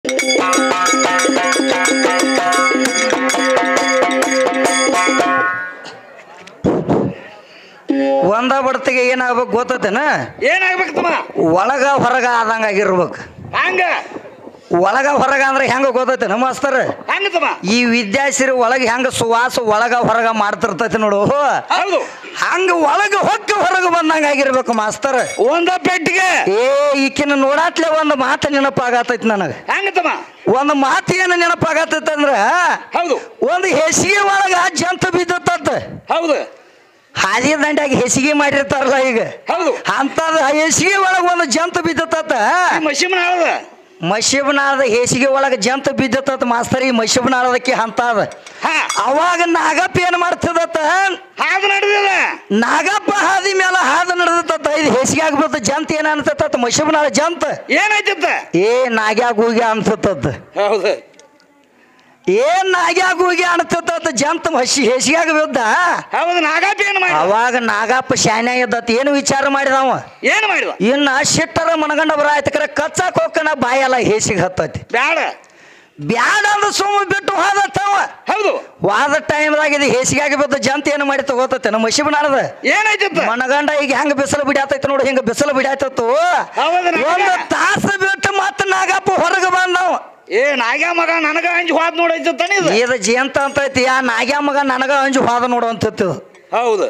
ಒಂದ ಬಡ್ತಿಗೆ ಏನಾಗ್ಬೇಕು ಗೊತ್ತತೇನ ಏನಾಗ್ಬೇಕು ತಮ್ಮ ಒಳಗ ಹೊರಗ ಆದಂಗ ಆಗಿರ್ಬೇಕು ಹಂಗ ಒಳಗ ಹೊರಗ ಅಂದ್ರೆ ಹೆಂಗ ಗೊತ್ತೈತೇನ ಮಾಸ್ತರ್ ಹಂಗ ತಮ್ಮ ಈ ವಿದ್ಯಾಸಿರಿ ಒಳಗೆ ಹೆಂಗ ಸುವಾಸ ಒಳಗ ಹೊರಗ ಮಾಡ್ತಿರ್ತೈತಿ ನೋಡು ಹೌದು ಹಂಗ ಒಳಗ ಹೊಕ್ಕ ಹೊರಗ ಬಂದಂಗ ಆಗಿರ್ಬೇಕು ಮಾಸ್ತರ್ ಒಂದ ಪೆಟ್ಟಿಗೆ ಏ ಈಕಿನ ನೋಡಾತ್ಲೆ ಒಂದು ಮಾತು ನೆನಪಾಗತೈತಿ ನನಗ ಹಂಗ ತಮ್ಮ ಒಂದು ಮಾತು ಏನು ನೆನಪಾಗತೈತಿ ಅಂದ್ರ ಹೌದು ಒಂದು ಹೆಸಿಗೆ ಒಳಗ ಜಂತ ಬಿದ್ದತ್ತ ಹೌದು ಹಾದಿ ದಂಡ್ಯಾಗ ಹೆಸಿಗೆ ಮಾಡಿರ್ತಾರಲ್ಲ ಈಗ ಹೌದು ಅಂತದ ಹೆಸಿಗೆ ಒಳಗ ಒಂದು ಜಂತ ಬಿದ್ದತ್ತ ಈ ಮಶೀಮನ ಆಳದ ಮಶಿಬನಾಳದ ಹೇಸಿಗೆ ಒಳಗ ಜಂತ ಬಿದ್ದತ್ತ ಮಾಸ್ತರ್ ಈ ಮಶಿಬನಾಳದಕ್ಕೆ ಅಂತದ ಹಾ ಅವಾಗ ನಾಗಪ್ಪ ಏನ್ ಮಾಡ್ತದತ್ತ ಹಾದು ನಡೆದಿಲ್ಲ ನಾಗಪ್ಪ ಹಾದಿ ಮೇಲೆ ಹಾದ ನಡೆದತ್ತ ಇದು ಹೇಸಿಗೆ ಆಗ್ಬಿಡ್ತ ಜಂತ ಏನ ಅನ್ಸತ್ತ ಮಶಿಬನಾಳ ಜಂತ ಏನಾಯ್ತಿತ್ತ ಏ ನಾಗ್ಯಾಗ ಹೋಗಿ ಅನ್ಸತ್ತದ ಹೌದು ಏನ್ ನಾಗ್ಯಾಗ ಹೋಗಿ ಅನ್ಸತ್ತ ಜಂತ ಹಸಿ ಹೇಸಿಗೆ ಬಿದ್ದ ಹೌದು ನಾಗಾಪಿ ಏನು ಮಾಡಿ ಅವಾಗ ನಾಗಪ್ಪ ಶಾನ್ಯ ಇದ್ದತ್ ಏನು ವಿಚಾರ ಮಾಡಿದವ ಏನು ಮಾಡಿದ ಇನ್ನ ಶಿಟ್ಟರ ಮನಗಂಡ ಬರ ಆಯ್ತಕ್ರ ಕಚ್ಚಾಕ್ ಹೋಗ್ಕನ ಬಾಯೆಲ್ಲ ಹೇಸಿಗೆ ಹತ್ತತಿ ಬ್ಯಾಡ ಬ್ಯಾಡ ಅಂದ ಸುಮ್ಮ ಬಿಟ್ಟು ಹೋದತ್ತವ ಹೌದು ವಾದ ಟೈಮ್ದಾಗ ಇದು ಹೇಸಿಗಾಗಿ ಬಿದ್ದ ಜಂತ ಏನು ಮಾಡಿ ತಗೋತೈತೆ ನಮ್ಮ ಮಶಿಬನಾಳದ ಏನಾಯ್ತಿತ್ತ ಮನಗಂಡ ಈಗ ಹೆಂಗ ಬಿಸಿಲು ಬಿಡಾತೈತಿ ನೋಡಿ ಹಿಂಗ ಬಿಸಿಲು ಬಿಡಾತತ್ತು ಹೌದು ನಾಗ. ಒಂದು ತಾಸು ಬಿಟ್ಟು ಮತ್ತೆ ನಾಗಪ್ಪ ಹೊರಗೆ ಬಂದವ ಏ ನಾಗ್ಯಾ ಮಗ ನನಗ ಅಂಜಿ ಹೋದ್ ನೋಡೈತಿತ್ತಾನ ಇದು ಇದು ಜಯಂತ ಅಂತೈತಿ ಆ ನಾಗ್ಯ ಮಗ ನನಗ ಅಂಜು ಹೋದ ನೋಡು ಅಂತತ್ತು ಹೌದು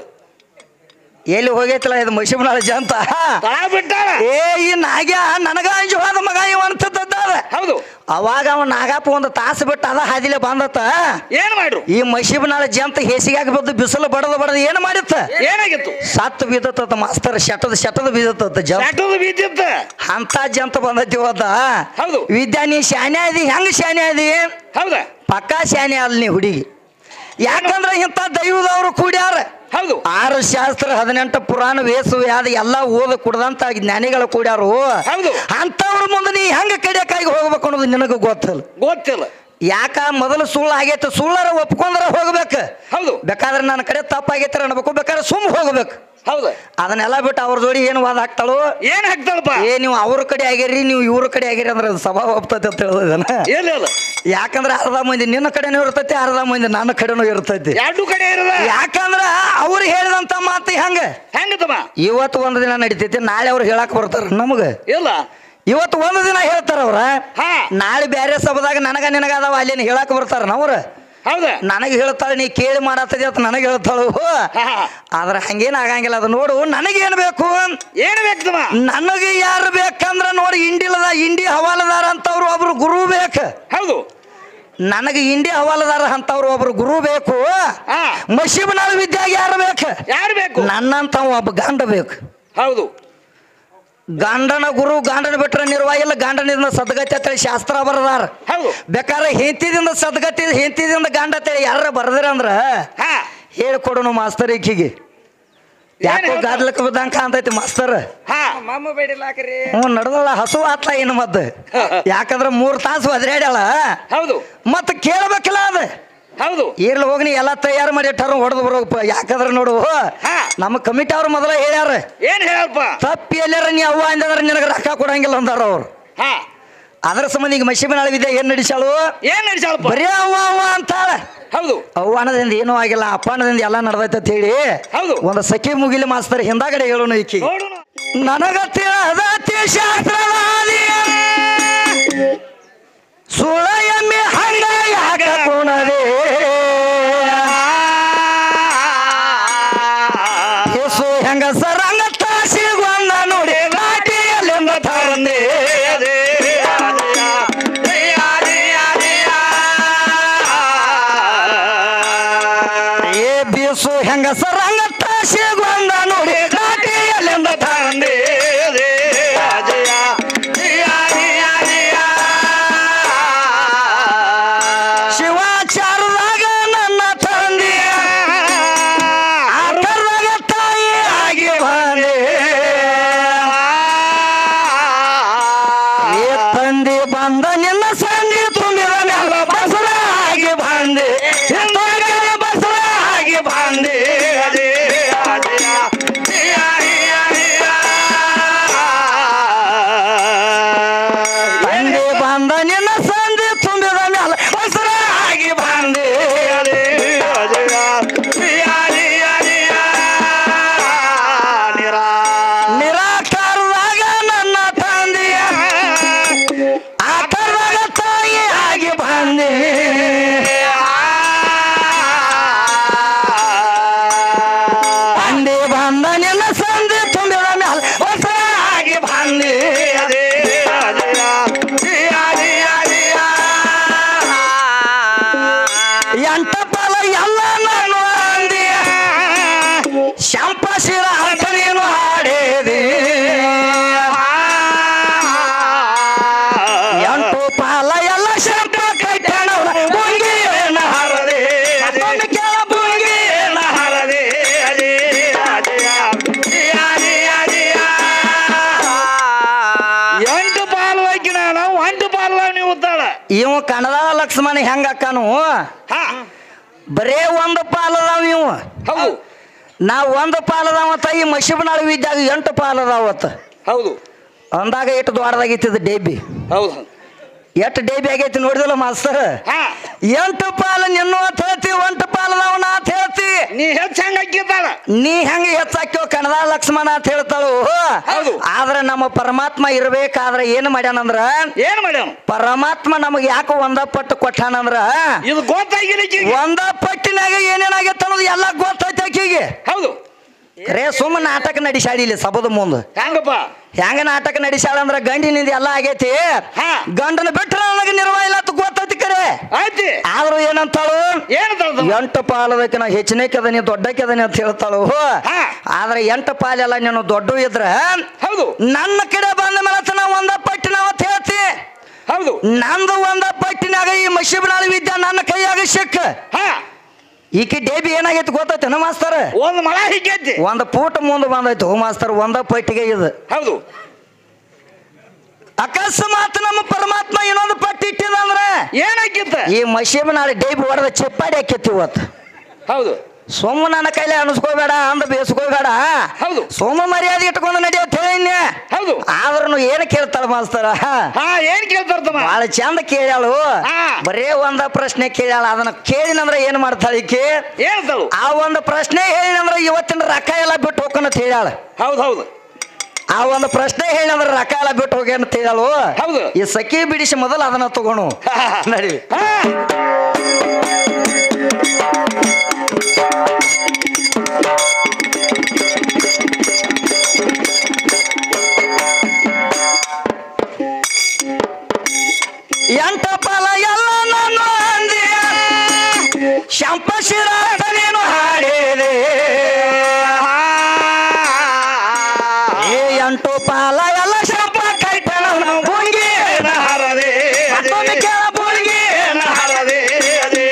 ಎಲ್ಲಿ ಹೋಗೈತಿಲ್ಲ ಇದು ಮಶಿಬನಾಳ ಜಂತ ತಳ ಬಿಟ್ಟಾಳ ಏ ಈ ನಾಗ್ಯ ನನಗ ಅಂಜು ಹೋದ ಮಗ ಇವ ಅಂತದ ಹೌದು ಅವಾಗ ಅವ ನಾಗಪ್ಪ ಒಂದು ತಾಸು ಬಿಟ್ಟು ಅದ ಹಾದಿಲೆ ಬಂದತ್ತ ಏನ್ ಮಾಡ್ರು ಈ ಮಶಿಬನಾಳ ಜಂತ ಹೇಸಿಗಾಗಿ ಬಿದ್ದು ಬಿಸಿಲು ಬಡದು ಬಡದು ಏನು ಮಾಡಿತ್ತ ಏನಾಗಿತ್ತು ಸತ್ತು ಬಿದ್ದತ್ತ ಮಾಸ್ತರ್ ಶಟದ ಶಟದ ಬಿದ್ದತ್ತ ಜಂತ ಸಾಟದು ಬಿದ್ದಿತ್ತ ಅಂತ ಜಂತ ಬಂದೈತಿ ಹೋದ ಹೌದು. ವಿದ್ಯಾ ನೀ ಶಾನೆ ಅದಿ ಹೆಂಗ್ ಶಾನೆ ಅದಿ ಹೌದ ಪಕ್ಕಾ ಶಾನೆ ಅಲ್ಲ ನೀ ಹುಡುಗಿ ಯಾಕಂದ್ರೆ ಇಂಥ ದೈವದವರು ಕೂಡ್ಯಾರ ಹೌದು ಆರು ಶಾಸ್ತ್ರ ಹದಿನೆಂಟು ಪುರಾಣ ವೇಸು ಯಾದ ಎಲ್ಲ ಓದ ಕುಡ್ದಂತ ಜ್ಞಾನಿಗಳು ಕೂಡ್ಯಾರು ಹೌದು. ಅಂತವ್ರ ಮುಂದೆ ನೀ ಹೆಂಗ ಕಡಿಯಕ್ಕಾಗಿ ಹೋಗ್ಬೇಕು ಅನ್ನೋದು ನಿನಗ ಗೊತ್ತಲ್ಲ ಗೊತ್ತಿಲ್ಲ ಯಾಕ ಮೊದಲು ಸುಳ್ಳು ಆಗೈತೆ ಸುಳ್ಳರ ಒಪ್ಕೊಂಡ್ರ ಹೋಗ್ಬೇಕು ಹೌದು ಬೇಕಾದ್ರೆ ನನ್ನ ಕಡೆ ತಪ್ಪಾಗೈತೆ ಅನ್ಬೇಕು ಬೇಕಾದ್ರೆ ಸುಮ್ ಹೋಗ್ಬೇಕು ಹೌದ ಅದನ್ನೆಲ್ಲ ಬಿಟ್ಟು ಅವ್ರ ಜೋಡಿ ಏನು ವಾದ ಹಾಕ್ತಾಳು ಏನ್ ಹಾಕ್ತಾಳಪ್ಪ ಏ ನೀವು ಅವ್ರ ಕಡೆ ಆಗಿರಿ ನೀವು ಇವ್ರ ಕಡೆ ಆಗಿರಿ ಅಂದ್ರೆ ಅದು ಸಭಾ ಒಪ್ತೈತೆ ಅಂತ ಹೇಳಿದನ ಇಲ್ಲ ಇಲ್ಲ ಯಾಕಂದ್ರೆ ಅರ್ಧ ಮಂದಿ ನಿನ್ನ ಕಡೆನೂ ಇರ್ತೈತಿ ಅರ್ಧ ಮಂದಿ ನನ್ನ ಕಡೆನೂ ಇರ್ತೈತಿ ಎರಡು ಕಡೆ ಇರದ ಯಾಕಂದ್ರ ಅವ್ರು ಹೇಳಿದಂತ ಮಾತು ಹೆಂಗ ಹೆಂಗ ತಮ್ಮ ಇವತ್ತು ಒಂದು ದಿನ ನಡಿತೈತಿ ನಾಳೆ ಅವ್ರು ಹೇಳಕ್ ಬರ್ತಾರ ನಮಗ ಇಲ್ಲ ಇವತ್ತು ಒಂದು ದಿನ ಹೇಳ್ತಾರ ಅವ್ರ ಹಾ ನಾಳೆ ಬೇರೆ ಸಭದಾಗ ನನಗ ನಿನಗ ಅದಾವ ಅಲ್ಲಿ ಹೇಳಕ್ ಬರ್ತಾರ ನವ್ರ ಹೌದ ನನಗೆ ಹೇಳ್ತಾಳೆ ನೀ ಕೇಳಿ ಮಾಡತ್ತದಿ ಅಂತ ನನಗೆ ಹೇಳ್ತಾಳು ಹಾ, ಹಾ. ಆದ್ರೆ ಹಂಗೇನ್ ಆಗಂಗಿಲ್ಲ ಅದು ನೋಡು ನನಗೇನ್ ಬೇಕು ಏನ್ ಬೇಕು ತಮ್ಮ ನನಗೆ ಯಾರು ಬೇಕಂದ್ರ ನೋಡಿ ಇಂಡಿಲದ ಇಂಡಿ ಹವಾಲದಾರ ಅಂತವ್ರು ಒಬ್ರು ಗುರು ಬೇಕು ಹೌದು ನನಗೆ ಇಂಡಿ ಹವಾಲದಾರ ಅಂತವ್ರು ಒಬ್ರು ಗುರು ಬೇಕು ಹಾ ಮಶೀಬ್ನಾಳ ವಿದ್ಯಾಗ ಯಾರು ಬೇಕು ಯಾರು ಬೇಕು ನನ್ನಂತ ಒಬ್ಬ ಗಂಡ ಬೇಕು ಹೌದು ಗಂಡನ ಗುರು ಗಂಡನ ಬಿಟ್ರೆ ನಿರ್ವಾಹ ಇಲ್ಲ ಗಂಡನಿಂದ ಸದ್ಗತಿ ಅಂತೇಳಿ ಶಾಸ್ತ್ರ ಬರದಾರ ಹೌದು ಬೇಕಾದ್ರೆ ಹೆಂತಿದಿಂದ ಸದ್ಗತಿ ಹೆಂತಿದಿಂದ ಗಂಡ ಅಂತೇಳಿ ಯಾರ ಬರ್ದಿರ ಅಂದ್ರ ಹಾ ಹೇಳ್ಕೊಡೋನು ಮಾಸ್ತರ್ ಈಕಿಗೆ ಯಾಕೋ ಹೇಳ್ತಾರ? ಗಾದ್ಲಕ್ಕ ಬಿದ್ದಂಕ ಅಂತೈತಿ ಮಾಸ್ತರ್ ಹಾ ಮಮ್ಮ ಬೇಡಿಲಾಕ್ರಿ ಹ್ಞೂ ನಡ್ದಲ್ಲ ಹಸು ಆತ್ಲ ಇನ್ನು ಮತ್ತೆ ಯಾಕಂದ್ರೆ ಮೂರ್ ತಾಸು ಒದ್ರಾಡ್ಯಾಳ ಹೌದು ಮತ್ತೆ ಕೇಳಬೇಕಿಲ್ಲ ಅದ ಹೌದು ಇರ್ಲಿ ಹೋಗಿ ನೀ ಎಲ್ಲ ತಯಾರು ಮಾಡಿ ಇಟ್ಟಾರ ಹೊಡೆದು ಬರೋಪ್ಪ ಯಾಕಂದ್ರೆ ನೋಡು ಹಾ. ನಮ್ಮ ಕಮಿಟಿ ಅವ್ರು ಮೊದಲ ಹೇಳ್ಯಾರ ಏನ್ ಹೇಳಪ್ಪ ತಪ್ಪಿ ಎಲ್ಲಾರ ನೀ ಅವ್ವ ಅಂದ್ರೆ ನಿನಗೆ ರೊಕ್ಕ ಕೊಡಂಗಿಲ್ಲ ಅಂದಾರ ಅವ್ರು ಹಾ ಅದ್ರ ಸಂಬಂಧ ಈಗ ಮಶಿಬನಾಳ ವಿದ್ಯೆ ಏನ್ ನಡೆಸಾಳು ಏನ್ ನಡ್ಸಾಳಪ್ಪ ಬರೀ ಅವ್ವ ಅವ್ವ ಅಂತಾಳ ಹೌದು ಅವ್ವ ಅನ್ನೋದ್ರಿಂದ ಏನೂ ಆಗಿಲ್ಲ ಅಪ್ಪ ಅನ್ನೋದ್ರಿಂದ ಎಲ್ಲ ನಡ್ದೈತೆ ಅಂತ ಹೇಳಿ ಹೌದು. ಒಂದು ಸಖಿ ಮುಗಿಲಿ ಮಾಸ್ತರ್ ಹಿಂದಾಗಡೆ ಹೇಳೋಣ ಈಕಿ ನೋಡೋಣ ನನಗ ತಿಳಿದತಿ ಶಾಸ್ತ್ರವಾದಿ ಸುಳ ಎಮ್ಮೆ ಹಂಗ ಯಾಕ ಕುಣದೆ ಯೇಸು ಹೆಂಗ ಸರಂಗ ತಾಸಿಗೊಂದ ನೋಡಿ ಲಾಟಿಯಲ್ಲಿಂದ ತಂದೆ ಏ ಬೀಸು ಹೆಂಗ ಸರಂಗ ತಾಸಿಗೊಂದ ನೋಡಿ ಲಾಟಿಯಲ್ಲಿಂದ ತಂದೆ ಶಿವಾಚಾರದಾಗ ನನ್ನ ತಂದೆ ಆಕರ್ದಾಗ ತಾಯಿ ಆಗಿ ಬಂದೆ ಏ ತಂದೆ ಬಂದ ನಿನ್ನ ಸಂಧಿ ತುಂಬಿದ ಮ್ಯಾಲ ಬಸರ ಆಗಿ ಬಂದೆ ಹಿಂದೊಳಗಡೆ ಬಸರ ಆಗಿ ಬಂದೆ ತಂದೆ ಬಂದ ನಿನ್ನ ಬಂದೆ ಅಂದಿ ಬಂದ ನಿನ್ನ ಸಂಧಿ ತುಂಬಿದ ಮ್ಯಾಲ ಹೊಸರಾಗಿ ಬಂದೆ ಅದೇ ಅದೇ ಅದೇ ಅದೇ ಎಂಟ ಪಾಲ ಎಲ್ಲ ನಾನು ಅಂದಿ ಶಾಂಪಶಿರ ಅಂತ ನೀನು ಹಾಡಿದಿ ಎಂಟು ಪಾಲ ಎಲ್ಲ ಶಾಂಪ ಕೈತಣವ ಬುಂಗಿನ ಹರದೆ ಮತ್ತೊಮ್ಮೆ ಕೇಳ ಬುಂಗಿನ ಹರದೆ ಅದೇ ಅದೇ ಅದೇ ಅದೇ ಎಂಟು ಪಾಲು ಹಾಕಿ ನಾನು ಒಂಟು ಪಾಲು ನೀವು ಉದ್ದಾಳ ಇವ ಕನ್ನಡ ಲಕ್ಷ್ಮಣ ಹೆಂಗ ಅಕ್ಕನು ಹಾ ಬರೇ ಒಂದು ಪಾಲದಾವ ಇವ ಹೌದು ನಾ ಒಂದು ಪಾಲದಾವತ್ತ ಈ ಮಶಿಬನಾಳು ಇದ್ದಾಗ ಎಂಟು ಪಾಲದಾವತ್ತ ಹೌದು ಅಂದಾಗ ಎಷ್ಟು ದೊಡ್ಡದಾಗೈತಿದ ಡೇಬಿ ಹೌದು ಎಷ್ಟು ಡೇಬಿ ಆಗೈತಿ ನೋಡಿದಲ್ಲ ಮಾಸ್ತರ್ ಹಾ ಎಂಟು ಪಾಲು ನಿನ್ನು ಅಂತ ಹೇಳ್ತಿ ಒಂಟು ಪಾಲದವನ ಅಂತ ಹೇಳ್ತಿ ನೀ ಹೆಚ್ಚು ಹಂಗ ಹಾಕಿದ್ದಾಳ ನೀ ಹೆಂಗ ಹೆಚ್ಚಾಕ್ಯೋ ಕನ್ನಡ ಲಕ್ಷ್ಮಣ ಅಂತ ಹೇಳ್ತಾಳು ಹೌದು. ಆದ್ರೆ ನಮ್ಮ ಪರಮಾತ್ಮ ಇರ್ಬೇಕಾದ್ರೆ ಏನ್ ಮಾಡ್ಯಾನಂದ್ರ ಏನ್ ಮಾಡ್ಯಾನ ಪರಮಾತ್ಮ ನಮಗೆ ಯಾಕೆ ಒಂದ ಪಟ್ಟು ಕೊಟ್ಟಾನಂದ್ರ ಇದು ಗೊತ್ತಾಗಿಲ್ಲ ಈಕಿಗೆ. ಒಂದ ಪಟ್ಟಿನಾಗ ಏನೇನಾಗೈತೆ ಅನ್ನೋದು ಎಲ್ಲ ಗೊತ್ತೈತೆ ಆಕಿಗೆ ಹೌದು ರೇ ಸುಮ್ಮ ನಾಟಕ ನಡೆಸಾಡಿ ಇಲ್ಲಿ ಸಬದ ಮುಂದೆ ಹೆಂಗಪ್ಪ ಹೆಂಗ ನಾಟಕ ನಡೆಸಾಳ ಅಂದ್ರ ಗಂಡಿನಿಂದ ಎಲ್ಲ ಆಗೈತಿ ಹಾ. ಗಂಡನ ಬಿಟ್ರೆ ನನಗೆ ನಿರ್ವಾಹ ಇಲ್ಲ ಅಂತ ಗೊತ್ತೈತಿ ಕರೆ ಆಯ್ತಿ ಆದ್ರೂ ಏನಂತಾಳು ಏನ್ ತಳ್ದ ಎಂಟು ಪಾಲದಕ್ಕೆ ನಾ ಹೆಚ್ಚಿನಕ್ಕೆ ಅದನಿ ದೊಡ್ಡಕ್ಕೆ ಅದನಿ ಅಂತ ಹೇಳ್ತಾಳು ಹಾ. ಆದ್ರೆ ಎಂಟು ಪಾಲೆಲ್ಲ ನೀನು ದೊಡ್ಡ ಇದ್ರ ಹೌದು ನನ್ನ ಕಡೆ ಬಂದ ಮೇಲೆ ನಾ ಒಂದ ಪಟ್ಟಿನ ಅಂತ ಹೇಳ್ತಿ ಹೌದು ನಂದು ಒಂದ ಪಟ್ಟಿನಾಗ ಈ ಮಶಿಬನಾಳ ವಿದ್ಯೆ ನನ್ನ ಕೈಯಾಗ ಸಿಕ್ಕ ಹಾ ಈಕಿ ಡೇಬಿ ಏನಾಗೈತಿ ಗೊತ್ತೈತೆ ಮಾಸ್ತರ್ ಒಂದ್ ಮಳ ಹಿಕ್ಕೈತಿ ಒಂದ್ ಪೂಟ ಮುಂದೆ ಬಂದೈತು ಹೋ ಮಾಸ್ತರ್ ಒಂದ ಪಟ್ಟಿಗೆ ಇದು ಹೌದು ಅಕಸ್ಮಾತ್ ನಮ್ಮ ಪರಮಾತ್ಮ ಇನ್ನೊಂದು ಪಟ್ಟಿ ಇಟ್ಟಿದ ಅಂದ್ರೆ ಏನಾಕಿತ್ತ ಈ ಮಶೀಬ್ ನಾಳೆ ಡೇಬಿ ಹೊಡೆದ ಚಿಪ್ಪಾಡಿ ಹಾಕಿತ್ತು ಇವತ್ತು ಹೌದು ಸೋಮ ನನ್ನ ಕೈಲಿ ಅನಿಸ್ಕೋಬೇಡ ಅಂದ ಬೇಸ್ಕೋಬೇಡ ಹೌದು. ಸೋಮ ಮರ್ಯಾದೆ ಇಟ್ಕೊಂಡು ನಡೆಯುತ್ತೆ ಹೇಳಿನ್ಯ ಹೌದು ಆದ್ರೂ ಏನು ಕೇಳ್ತಾಳ ಮಾಸ್ತರ ಹಾ ಏನ್ ಕೇಳ್ತಾರ ತಮ್ಮ ಬಹಳ ಚಂದ ಕೇಳ್ಯಾಳು ಹಾ. ಬರೇ ಒಂದ ಪ್ರಶ್ನೆ ಕೇಳ್ಯಾಳ ಅದನ್ನ ಕೇಳಿನಂದ್ರ ಏನ್ ಮಾಡ್ತಾಳ ಈಕಿ ಹೇಳ್ತಾಳು ಆ ಒಂದು ಪ್ರಶ್ನೆ ಹೇಳಿನಂದ್ರ ಇವತ್ತಿನ ರೊಕ್ಕ ಎಲ್ಲ ಬಿಟ್ಟು ಹೋಗ್ಕಂತ ಹೇಳ್ಯಾಳ ಹೌದು ಹೌದು ಆ ಒಂದು ಪ್ರಶ್ನೆ ಹೇಳಿನಂದ್ರ ರೊಕ್ಕ ಎಲ್ಲ ಬಿಟ್ಟು ಹೋಗಿ ಅಂತ ಹೇಳಲು ಹೌದು. ಈ ಸಖಿ ಬಿಡಿಸಿ ಮೊದಲು ಅದನ್ನ ತಗೋಣ ನಡಿ ಹಾ ಎಂಟ ಫಲ ಎಲ್ಲ ನಾನು ಅಂದಿ ಶಂಪಶಿರ ನೀನು ಹಾಡಿದೆ ಏ ಎಂಟು ಪಾಲ ಎಲ್ಲ ಶಂಪ ಕೈತನ ಹುಂಗಿ ಹರದೆ ಮತ್ತೊಮ್ಮೆ ಕೇಳ ಬುಳ್ಗಿ ಹರದೆ ಅದೇ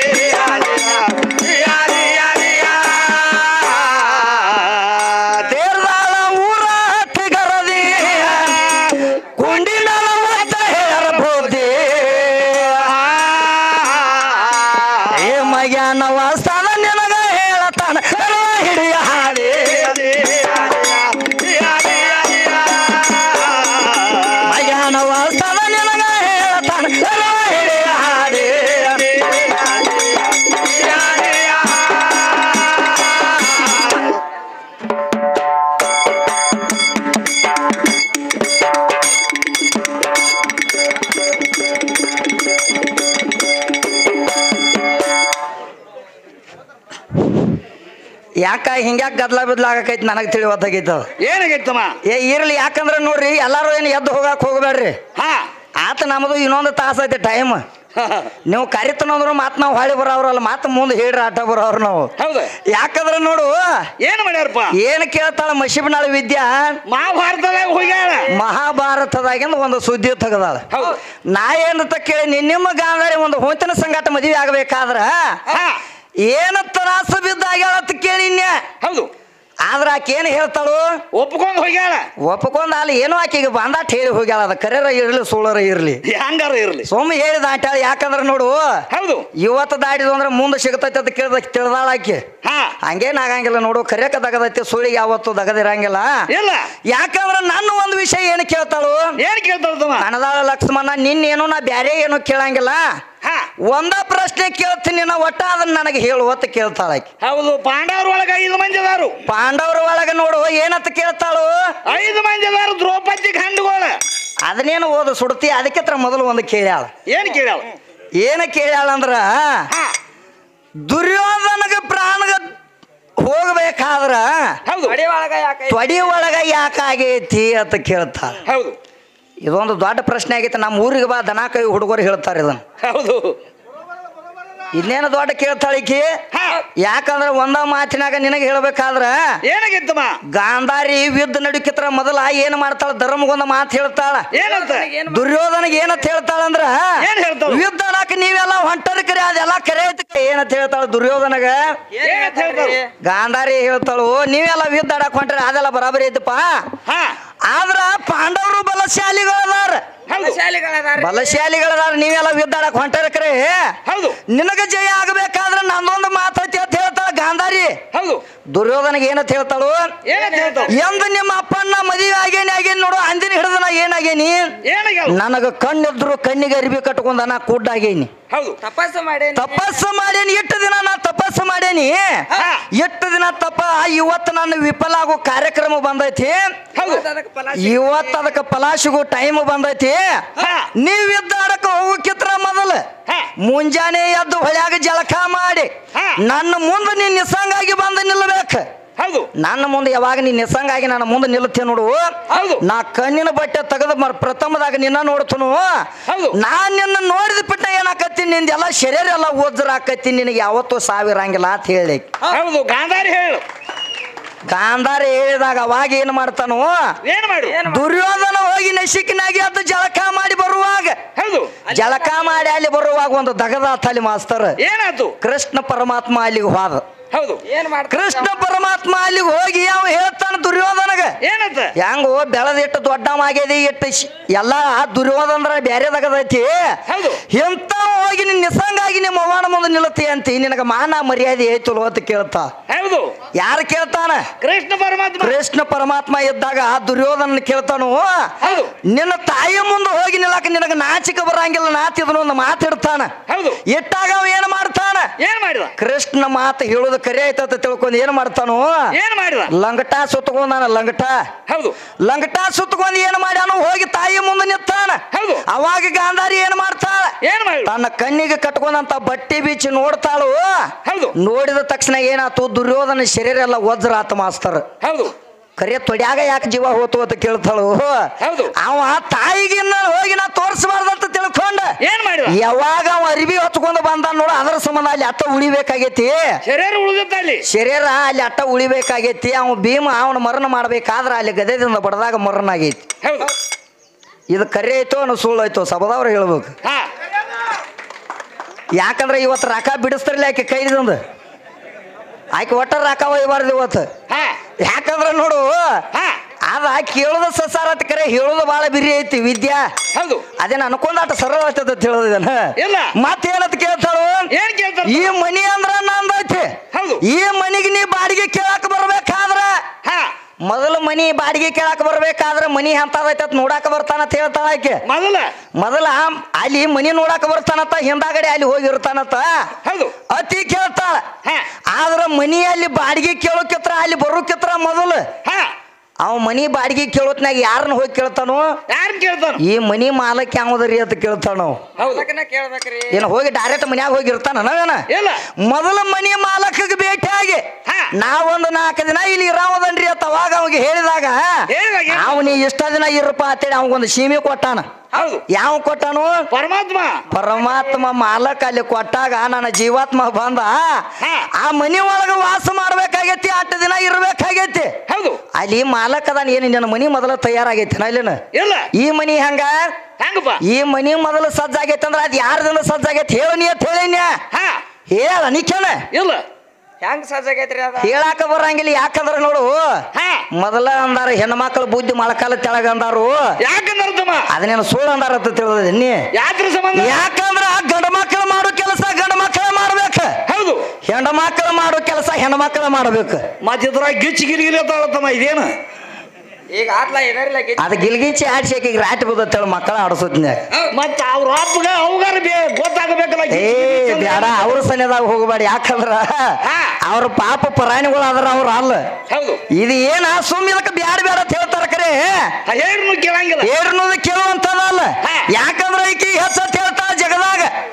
ತೇರ್ದಾಳ ಊರ ಹತ್ತಿಗರದಿ ಕುಂಡಿನ ಒತ್ತ ಹೇರಬಹುದೇ ಏ ಮಗ್ಯಾನ ವಾಸ್ತವ ನಿನಗ ಹೇಳತಾನ ಹಿಡಿಯ ಹಾಡಿ ಮಗ್ಯಾನ ವಾಸ್ತವ ನಿನಗ ಹೇಳತಾನ ಹಿಡಿಯ ಹಾಡಿ ಯಾಕ ಹಿಂಗ್ಯಾಕ ಗದ್ಲ ಬಿದ್ಲ ಆಗಕೈತಿ ನನಗೆ ತಿಳಿವತ್ತಾಗೈತ ಏನಾಗೈತಮ್ಮ ಏ ಇರ್ಲಿ ಯಾಕಂದ್ರ ನೋಡ್ರಿ ಎಲ್ಲಾರು ಏನು ಎದ್ದು ಹೋಗಾಕ ಹೋಗ್ಬೇಡ್ರಿ ಹಾ ಆತ ನಮ್ದು ಇನ್ನೊಂದು ತಾಸ ಐತಿ ಟೈಮ್ ನೀವು ಕರಿತನಂದ್ರು ಮಾತ್ ನಾವು ಹೊಳಿ ಬರೋವ್ರಲ್ಲ ಮಾತು ಮುಂದೆ ಹೇಳ್ರಿ ಆಟ ಬರೋರು ನಾವು ಹೌದು ಯಾಕಂದ್ರ ನೋಡು ಏನ್ ಮಾಡ್ಯಾರಪ್ಪ ಏನ್ ಕೇಳ್ತಾಳ ಮಶಿಬನಾಳ ವಿದ್ಯಾ ಮಹಾಭಾರತದಾಗ ಹೋಗ್ಯಾಳ ಮಹಾಭಾರತದಾಗಿಂದ ಒಂದು ಸುದ್ದಿ ತೆಗದಾಳ ಹೌದು. ನಾ ಏನಂತ ಕೇಳಿ ನಿಮ್ಮ ಗಾಂಧಾರಿ ಒಂದು ಹೊಂತಿನ ಸಂಗಾಟ ಮದುವೆ ಆಗ್ಬೇಕಾದ್ರ ಹಾ ಏನ ತ್ರಾಸ ಬಿದ್ದಾಗ್ಯಾಳ ಅಂತ ಕೇಳಿನ್ಯ ಹೌದು ಆದ್ರ ಆಕೆ ಏನ್ ಹೇಳ್ತಾಳು ಒಪ್ಕೊಂಡ್ ಹೋಗ್ಯಾಳ ಒಪ್ಕೊಂಡ್ ಅಲ್ಲಿ ಏನೋ ಆಕೆಗೆ ಬಂದಾಟ್ ಹೇಳಿ ಹೋಗ್ಯಾಳ ಅದ ಕರೆರ ಇರ್ಲಿ ಸುಳ್ಳರ ಇರ್ಲಿ ಹೆಂಗಾರ ಇರ್ಲಿ ಸೊಮ್ಮ ಹೇಳಿದ ಆಟ ಯಾಕಂದ್ರ ನೋಡು ಹೌದು ಇವತ್ತು ದಾಟಿದ್ವು ಅಂದ್ರೆ ಮುಂದೆ ಸಿಗತೈತಿ ಅಂತ ಕೇಳ್ದ ತಿಳಿದಾಳ ಆಕೆ ಹಾ ಹಂಗೇನ್ ಆಗಂಗಿಲ್ಲ ನೋಡು ಕರೆಯಕ ದಗದೈತಿ ಸುಳ್ಳಿಗೆ ಯಾವತ್ತು ದಗದಿರಂಗಿಲ್ಲ ಇಲ್ಲ ಯಾಕಂದ್ರ ನನ್ನ ಒಂದು ವಿಷಯ ಏನು ಕೇಳ್ತಾಳು ಏನ್ ಕೇಳ್ತಾಳ ತಮ್ಮ ಕಣದಾಳ ಲಕ್ಷ್ಮಣ ನಿನ್ನೇನು ನಾ ಬ್ಯಾರೆ ಏನು ಕೇಳಂಗಿಲ್ಲ ಹಾ ಒಂದ ಪ್ರಶ್ನೆ ಕೇಳ್ತೀನಿ ನಾ ಒಟ್ಟ ಅದನ್ನ ನನಗೆ ಹೇಳು ಅಂತ ಕೇಳ್ತಾಳ ಆಕೆ ಹೌದು ಪಾಂಡವ್ರ ಒಳಗ ಐದು ಮಂದಿ ಅದಾರು ಪಾಂಡವರ ಒಳಗೆ ನೋಡು ಏನಂತ ಕೇಳ್ತಾಳು ಐದು ಮಂದಿ ಅದಾರು ದ್ರೌಪದಿ ಖಂಡಗೋಳ ಅದನ್ನೇನು ಓದು ಸುಡ್ತಿ ಅದಕ್ಕೆ ತರ ಮೊದಲು ಒಂದು ಕೇಳ್ಯಾಳ ಏನ್ ಕೇಳ್ಯಾಳ ಏನ ಕೇಳ್ಯಾಳಂದ್ರ ಹಾ ದುರ್ಯೋಧನಗ ಪ್ರಾಣಗ ಹೋಗ್ಬೇಕಾದ್ರ ಹೌದು ತೊಡಿ ಒಳಗ ಯಾಕಾಗೈತಿ ಅಂತ ಕೇಳ್ತಾಳ ಹೌದು ಇದೊಂದು ದೊಡ್ಡ ಪ್ರಶ್ನೆ ಆಗೈತೆ ನಮ್ಮ ಊರಿಗೆ ಬಾ ದನ ಕೈ ಹುಡುಗರು ಹೇಳ್ತಾರೆ ಇದನ್ನ ಹೌದು ಇನ್ನೇನು ದೊಡ್ಡ ಕೇಳ್ತಾಳ ಈಕಿ ಹಾ ಯಾಕಂದ್ರ ಒಂದ ಮಾತಿನಾಗ ನಿನಗೆ ಹೇಳ್ಬೇಕಾದ್ರ ಏನಾಗಿತ್ತಮ್ಮ ಗಾಂಧಾರಿ ಯುದ್ಧ ನಡುಕಿತ್ರ ಮೊದಲ ಏನ್ ಮಾಡ್ತಾಳ ಧರ್ಮಗೊಂದ ಮಾತು ಹೇಳ್ತಾಳ ಏನಂತ ದುರ್ಯೋಧನಗೆ ಏನಂತ ಹೇಳ್ತಾಳಂದ್ರ ಏನ್ ಹೇಳ್ತಾಳ ಯುದ್ಧ ಅನ್ನಕ ನೀವೆಲ್ಲ ಹೊಂಟದ ಕರೆ ಅದೆಲ್ಲ ಕರೆ ಐತಿ ಏನಂತ ಹೇಳ್ತಾಳ ದುರ್ಯೋಧನಗ ಏನಂತ ಹೇಳ್ತಾಳ ಗಾಂಧಾರಿ ಹೇಳ್ತಾಳು ನೀವೆಲ್ಲ ಯುದ್ಧ ಆಡಕ್ ಹೊಂಟ್ರಿ ಅದೆಲ್ಲ ಬರಾಬರಿ ಐತಪ್ಪ ಹಾ ಆದ್ರ ಪಾಂಡವರು ಬಲಶಾಲಿಗಳದಾರ ಹೌದು ಬಲಶಾಲಿಗಳದಾರ ನೀವೆಲ್ಲ ಯುದ್ಧ ಆಡಕ್ ಹೊಂಟರ ಕರೆ ಹೌದು ನಿನಗ ಜಯ ಆಗಬೇಕಾದ್ರ ನಂದೊಂದು ಮಾತೈತಿ ಅಂತ ಹೇಳ್ತಾಳ ಗಾಂಧಾರಿ ಹೌದು ದುರ್ಯೋಧನಗೆ ಏನಂತ ಹೇಳ್ತಾಳು ಏನಂತ ಹೇಳ್ತಾಳ ಎಂದ ನಿಮ್ಮ ಅಪ್ಪನ್ನ ಮದುವೆ ಆಗೇನಿ ಆಗೇನಿ ನೋಡು ಅಂದಿನ ಹಿಡಿದ ನಾ ಏನಾಗೇನಿ ಏನಾಗ್ಯಾವ ನನಗ ಕಣ್ಣಿದ್ರು ಕಣ್ಣಿಗೆ ಅರಿವಿ ಕಟ್ಕೊಂಡ ನಾ ಕುಡ್ಡಾಗೇನಿ ಹೌದು ತಪಸ್ಸು ಮಾಡಿ ತಪಸ್ಸು ಮಾಡೇನಿ ಎಷ್ಟು ದಿನ ನಾ ತಪಸ್ಸು ಮಾಡೇನಿ ಹಾ. ಎಷ್ಟು ದಿನ ತಪ ಇವತ್ತು ನನ್ನ ವಿಫಲ ಆಗೋ ಕಾರ್ಯಕ್ರಮ ಬಂದೈತಿ ಹೌದು ಅದಕ್ಕೆ ಫಲ ಇವತ್ತು ಅದಕ್ಕೆ ಪಲಾಶಿಗೂ ಟೈಮ್ ಬಂದೈತಿ ಹಾ. ನೀವ್ ಎದ್ದಾಡಕ ಹೋಗಕ್ಕಿತ್ರ ಮೊದಲು ಹಾ. ಮುಂಜಾನೆ ಎದ್ದು ಹೊಳ್ಯಾಗ ಜಳಕ ಮಾಡಿ ಹಾ. ನನ್ನ ಮುಂದೆ ನೀನ್ ನಿಸಂಗಾಗಿ ಬಂದು ನಿಲ್ಬೇಕು ಹೌದು ನನ್ನ ಮುಂದೆ ಯಾವಾಗ ನೀನ್ ನಿಸಂಗಾಗಿ ನನ್ನ ಮುಂದೆ ನಿಲ್ಲುತ್ತೆ ನೋಡು ಹೌದು. ನಾ ಕಣ್ಣಿನ ಬಟ್ಟೆ ತೆಗೆದು ಮರ್ ಪ್ರಥಮದಾಗ ನಿನ್ನ ನೋಡ್ತನು ಹೌದು. ನಾನ್ ನಿನ್ನ ನೋಡಿದ ಬಿಟ್ಟ ಏನಾಕತ್ತೀನಿ ನಿಂದೆಲ್ಲ ಶರೀರ ಎಲ್ಲ ಓದ್ರ ಆಕತ್ತೀನಿ ನಿನಗೆ ಯಾವತ್ತೂ ಸಾವಿರಂಗಿಲ್ಲ ಅಂತ ಹೇಳಿ ಹೌದು ಗಾಂಧಾರಿ ಹೇಳು ಗಾಂಧಾರ ಹೇಳಿದಾಗ ಅವಾಗ ಏನ್ ಮಾಡ್ತಾನು ಏನ್ ಮಾಡು ದುರ್ಯೋಧನ ಹೋಗಿ ನಶಿಕಿನಾಗಿ ಅದು ಜಳಕ ಮಾಡಿ ಬರುವಾಗ ಹೌದು ಜಳಕ ಮಾಡಿ ಅಲ್ಲಿ ಬರುವಾಗ ಒಂದು ದಗದಾತ ಅಲ್ಲಿ ಮಾಸ್ತರ್ ಏನಾಯ್ತು ಕೃಷ್ಣ ಪರಮಾತ್ಮ ಅಲ್ಲಿಗೆ ಹೋದ ಹೌದು ಏನ್ ಮಾಡ್ತಾರೆ ಕೃಷ್ಣ ಪರಮಾತ್ಮ ಅಲ್ಲಿಗೆ ಹೋಗಿ ಅವ ಹೇಳ್ತಾನ ದುರ್ಯೋಧನಗ ಏನಂತ ಹೆಂಗೋ ಬೆಳೆದಿಟ್ಟು ದೊಡ್ಡವಾಗ್ಯದಿ ಇಟ್ಟು ಶ್- ಎಲ್ಲ ದುರ್ಯೋಧನರ ಬ್ಯಾರೆದಾಗದೈತಿ ಹೌದು. ಎಂತ ಹೋಗಿ ನಿನ್ ನಿಸಂಗಾಗಿ ನಿಮ್ಮ ಅವ್ವನ ಮುಂದೆ ನಿಲ್ಲತಿ ಅಂತಿ ನಿನಗ ಮಾನ ಮರ್ಯಾದೆ ಐತಲೋ ಅಂತ ಕೇಳ್ತಾ ಹೌದು ಯಾರು ಕೇಳ್ತಾನ ಕೃಷ್ಣ ಪರಮಾತ್ಮ ಕೃಷ್ಣ ಪರಮಾತ್ಮ ಇದ್ದಾಗ ಆ ದುರ್ಯೋಧನ ಕೇಳ್ತಾನು ಹೌದು ನಿನ್ನ ತಾಯಿಯ ಮುಂದೆ ಹೋಗಿ ನಿಲ್ಲಕ ನಿನಗ ನಾಚಿಕ ಬರಂಗಿಲ್ಲ ನಾತಿದನು ಒಂದು ಮಾತಿಡ್ತಾನ ಹೌದು ಇಟ್ಟಾಗ ಅವ ಏನ್ ಮಾಡ್ತಾನ ಏನ್ ಮಾಡಿದ ಕೃಷ್ಣ ಮಾತು ಹೇಳುದು ಕರೆ ಆಯ್ತಂತ ತಿಳ್ಕೊಂಡು ಏನ್ ಮಾಡ್ತಾನು ಏನ್ ಮಾಡಿದ ಲಂಗಟ ಸುತ್ತಕೊಂಡಾನ ಲಂಗಟ ಹೌದು ಲಂಗಟ ಸುತ್ತಕೊಂಡು ಏನ್ ಮಾಡ್ಯಾನು ಹೋಗಿ ತಾಯಿ ಮುಂದೆ ನಿಂತಾನ ಹೌದು. ಅವಾಗ ಗಾಂಧಾರಿ ಏನ್ ಮಾಡ್ತಾಳ ಏನ್ ಮಾಡಿದ ತನ್ನ ಕಣ್ಣಿಗೆ ಕಟ್ಕೊಂಡಂತ ಬಟ್ಟೆ ಬೀಚಿ ನೋಡ್ತಾಳು ಹೌದು ನೋಡಿದ ತಕ್ಷಣ ಏನಾತು ದುರ್ಯೋಧನ ಶರೀರ ಎಲ್ಲ ವಜ್ರ ಆತ ಮಾಸ್ತರ್ ಹೌದು ಕರೆ ತೊಡ್ಯಾಗ ಯಾಕೆ ಜೀವ ಹೋತು ಅಂತ ಕೇಳ್ತಾಳು ಹೌದು. ಅವ ತಾಯಿಗೆ ಹೋಗಿ ನಾ ತೋರಿಸಬಾರ್ದಂತ ತಿಳ್ಕೊಂಡ ಏನ್ ಮಾಡಿದ ಯಾವಾಗ ಅವ ಅರಿವಿ ಹೊಚ್ಕೊಂಡು ಬಂದ ನೋಡು ಅದರ ಸಂಬಂಧ ಅಲ್ಲಿ ಅಟ್ಟ ಉಳಿಬೇಕಾಗೈತಿ ಶರೀರ ಉಳಿದತ್ತ ಅಲ್ಲಿ ಶರೀರ ಅಲ್ಲಿ ಅಟ್ಟ ಉಳಿಬೇಕಾಗೈತಿ ಅವ ಭೀಮ ಅವನ ಮರಣ ಮಾಡ್ಬೇಕಾದ್ರ ಅಲ್ಲಿ ಗದೆದಿಂದ ಬಡದಾಗ ಮರಣ ಆಗೈತಿ ಹೌದು ಇದು ಕರೆ ಐತೋ ಅನ್ನೋ ಸುಳ್ಳು ಐತೋ ಸಬದವ್ರು ಹೇಳ್ಬೇಕು ಹಾ ಯಾಕಂದ್ರೆ ಇವತ್ತು ರೊಕ್ಕ ಬಿಡಿಸ್ತಾರಲ್ಲ ಆಕೆ ಕೈದಿಂದ ಆಕೆ ಒಟ್ಟ ರೊಕ್ಕ ಒಯ್ಬಾರ್ದು ಇವತ್ತು ಹಾ ಯಾಕಂದ್ರೆ ನೋಡು ಹಾ ಅದ ಕೇಳೋದ ಸಸಾರ ಅಂತ ಕರೆ ಹೇಳೋದು ಭಾಳ ಬಿರಿ ಐತಿ ವಿದ್ಯಾ ಹೌದು ಅದೇನ ಅನ್ಕೊಂಡಾಟ ಸರ್ವ ಆಗ್ತದ ಅಂತ ಹೇಳೋದಿದ್ದಾನ ಇಲ್ಲ. ಮತ್ತೇನಂತ ಕೇಳ್ತಾಳು ಏನ್ ಕೇಳ್ತಾರ ಈ ಮನಿ ಅಂದ್ರ ನಂದೈತಿ ಹೌದು. ಈ ಮನಿಗೆ ನೀ ಬಾಡಿಗೆ ಕೇಳಾಕ ಬರ್ಬೇಕಾದ್ರ ಹಾ ಮೊದಲು ಮನಿ ಬಾಡಿಗೆ ಕೇಳಾಕ ಬರ್ಬೇಕಾದ್ರ ಮನಿ ಅಂತದೈತಿ ಅಂತ ನೋಡಾಕ ಬರ್ತಾನ ಅಂತ ಹೇಳ್ತಾಳ ಆಕೆ ಮೊದಲ ಮೊದಲ ಅಲ್ಲಿ ಮನಿ ನೋಡಾಕ ಬರ್ತಾನಂತ ಹಿಂದಾಗಡೆ ಅಲ್ಲಿ ಹೋಗಿ ಇರ್ತಾನಂತ ಹೌದು ಅತಿ ಕೇಳ್ತಾಳ ಹಾ ಆದ್ರ ಮನಿಯಲ್ಲಿ ಬಾಡಿಗೆ ಕೇಳೋಕಿತ್ರ ಅಲ್ಲಿ ಬರೋಕಿತ್ರ ಮೊದಲು ಹಾ ಅವ ಮನಿ ಬಾಡಿಗೆ ಕೇಳೋತ್ನಾಗ ಯಾರನ್ನ ಹೋಗಿ ಕೇಳ್ತಾನೋ ಯಾರನ್ ಕೇಳ್ತಾನ ಈ ಮನಿ ಮಾಲಕ್ ಯಾವ್ದರಿ ಅಂತ ಕೇಳ್ತಾನೋ ಹೌದು ಅದಕ್ಕನ ಕೇಳ್ಬೇಕ್ರಿ ಏನು ಹೋಗಿ ಡೈರೆಕ್ಟ್ ಮನ್ಯಾಗ ಹೋಗಿ ಇರ್ತಾನ ನಾವೇನ ಇಲ್ಲ ಮೊದಲ ಮನಿ ಮಾಲಕಗೆ ಭೇಟಿಯಾಗಿ ಹಾ. ನಾವೊಂದು ನಾಲ್ಕು ದಿನ ಇಲ್ಲಿ ಇರಾವದನ್ರಿ ಅಂತ ಅವಾಗ ಅವಾಗ ಹೇಳಿದಾಗ ಹೇಳಿದಾಗ ಏನು? ಅವನಿ ಇಷ್ಟ ದಿನ ಇರಪ್ಪ ಅಂತೇಳಿ ಅವಂಗೊಂದು ಸೀಮೆ ಕೊಟ್ಟಾನ ಹೌದು ಯಾವ ಕೊಟ್ಟಾನು ಪರಮಾತ್ಮ ಪರಮಾತ್ಮ ಮಾಲಕ ಅಲ್ಲಿ ಕೊಟ್ಟಾಗ ನನ್ನ ಜೀವಾತ್ಮ ಬಂದ ಹಾ. ಆ ಮನಿ ಒಳಗ ವಾಸ ಮಾಡ್ಬೇಕಾಗೈತಿ ಅಷ್ಟು ದಿನ ಇರ್ಬೇಕಾಗೈತಿ ಹೌದು ಅಲ್ಲಿ ಮಾಲಕ ಅದಾನ ಏನು ನಿನ್ನ ಮನಿ ಮೊದಲ ತಯಾರಾಗೈತಿ ಅಲ್ಲಿನ ಇಲ್ಲ ಈ ಮನಿ ಹಂಗ ಹೆಂಗಪ್ಪ ಈ ಮನಿ ಮೊದಲು ಸಜ್ಜಾಗೈತಿ ಅಂದ್ರ ಅದ್ ಯಾರ್ದಿಂದ ಸಜ್ಜಾಗೈತಿ ಹೇಳು ನೀ ಅಂತ ಹೇಳಿನ್ಯ ಹಾ ಹೇಳ ನಿಖೇನ ಇಲ್ಲ ಹೆಂಗ್ ಸಜ್ಜಾಗೈತ್ರಿ ಅದ ಹೇಳಾಕ ಬರಂಗಿಲ್ಲ ಯಾಕಂದ್ರ ನೋಡು ಹಾ ಮೊದಲ ಅಂದಾರ ಹೆಣ್ಮಕ್ಳ ಬುದ್ಧಿ ಮೊಳಕಾಲ ತೆಳಗ ಅಂದಾರು ಯಾಕಂದರ್ತಮ್ಮ ಅದನ್ನೇನು ಸುಳ್ಳು ಅಂದಾರ ಅಂತ ತಿಳಿದ ನೀ ಯಾತ್ರ ಸಂಬಂಧ ಯಾಕಂದ್ರ ಗಂಡ ಮಕ್ಕಳು ಮಾಡೋ ಕೆಲಸ ಗಂಡ ಮಕ್ಕಳು ಮಾಡ್ಬೇಕು ಹೌದು ಹೆಣ್ಣು ಮಕ್ಕಳು ಮಾಡೋ ಕೆಲಸ ಹೆಣ್ಣು ಮಕ್ಕಳು ಮಾಡ್ಬೇಕು ಮತ್ತೆ ಇದ್ರಾಗ ಗಿಚ್ಚಿ ಗಿಲಿಗಿಲಿ ಅತ್ತಾಳತ್ತಮ್ಮ ಇದೇನು ಈಗ ಆತ್ಲ ಇದರಿಲ್ಲ ಅದು ಗಿಲ್ಗಿಚ್ಚಿ ಆಡ್ಸಿ ಆಕಿಗೆ ರಾಟಿ ಬದತ್ತೇಳಿ ಮಕ್ಕಳ ಆಡಿಸೋದ್ನ್ಯಾಗ ಮತ್ತ ಅವ್ರ ಅಪ್ಪಗ ಅವಗಾರ ಬೇ ಗೊತ್ತಾಗಬೇಕಲ್ಲ ಏ ಗಿಚ್ಚಿ ಗಿಲಿಗಿಲಿ ಅಂದ್ರೆ ಬ್ಯಾಡ ಅವ್ರ ಸನ್ನಿದಾಗ ಹೋಗಬೇಡ ಯಾಕಂದ್ರ ಹಾ. ಅವ್ರ ಪಾಪ ಪರಾಣಿಗಳು ಅದ್ರ ಅವ್ರ ಅಲ್ಲ ಹೌದು ಇದು ಏನ ಸುಮ್ ಇದಕ್ಕೆ ಬ್ಯಾಡ ಬ್ಯಾಡ ಅಂತ ಹೇಳ್ತಾರ ಕರೆ ಹೇಳ್ನು ಕೇಳಂಗಿಲ್ಲ ಏರ್ನೋದು ಕೇಳುವಂತದಲ್ಲ ಹಾ. ಯಾಕಂದ್ರ ಈಕಿ ಹೆಚ್ಚತ್ ಹೇಳ್ತಾಳ ಜಗದಾಗ ಹಾ.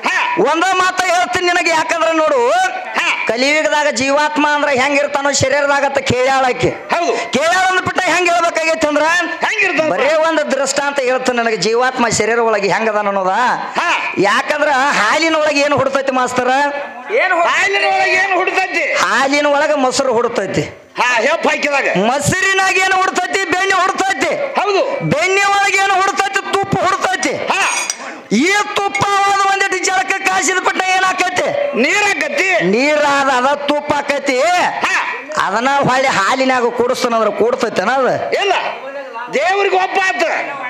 ಒಂದ ಮಾತ ಹೇಳ್ತೀನಿ ನಿನಗೆ ಯಾಕಂದ್ರೆ ನೋಡು ಕಲಿಯುಗದಾಗ ಜೀವಾತ್ಮ ಅಂದ್ರೆ ಹೆಂಗಿರ್ತಾನೋ ಶರೀರದಾಗ ಅಂತ ಕೇಳ್ಯಾಳಕ್ಕೆ ಹೌದು ಕೇಳ್ಯಾಳ ಅಂದ್ಬಿಟ್ಟ ಹೆಂಗ್ ಹೇಳ್ಬೇಕಾಗೈತಿ ಅಂದ್ರ ಹೆಂಗಿರ್ತಾನ ಬರೇ ಒಂದು ದೃಷ್ಟಾಂತ ಹೇಳ್ತಾನೆ ನನಗೆ ಜೀವಾತ್ಮ ಶರೀರ ಒಳಗೆ ಹೆಂಗದ ಅನ್ನೋದ ಹಾ. ಯಾಕಂದ್ರ ಹಾಲಿನ ಒಳಗೆ ಏನು ಹುಡ್ತೈತಿ ಮಾಸ್ತರ ಏನು ಹೊ- ಹಾಲಿನ ಒಳಗೆ ಏನು ಹುಡ್ತೈತಿ ಹಾಲಿನ ಒಳಗೆ ಮೊಸರು ಹುಡ್ತೈತಿ ಹಾ ಹೆಪ್ಪ ಹಾಕಿದಾಗ ಮೊಸರಿನಾಗ ಏನು ಹುಡ್ತೈತಿ ಬೆಣ್ಣೆ ಹುಡ್ತೈತಿ ಹೌದು ಬೆಣ್ಣೆ ಒಳಗೆ ಏನು ಹುಡ್ತೈತಿ ತುಪ್ಪ ಹುಡ್ತೈತಿ ಹಾ ಈ ತುಪ್ಪ ಹೋದ ಒಂದಿಟ್ಟು ಜಳಕ ಕಾಸಿದ ಪಟ್ಟ ಏನಾಕೈತಿ ನೀರಾಕತ್ತಿ ನೀರಾದ ಅದ ತುಪ್ಪ ಆಕೈತಿ ಹಾ ಅದನ್ನ ಹೊಳ್ಳಿ ಹಾಲಿನಾಗ ಕೂಡಿಸ್ತಾನಂದ್ರ ಕೂಡ್ತೈತಿ ಅದ ಇಲ್ಲ ದೇವ್ರಿಗೆ ಒಪ್ಪ ಆತ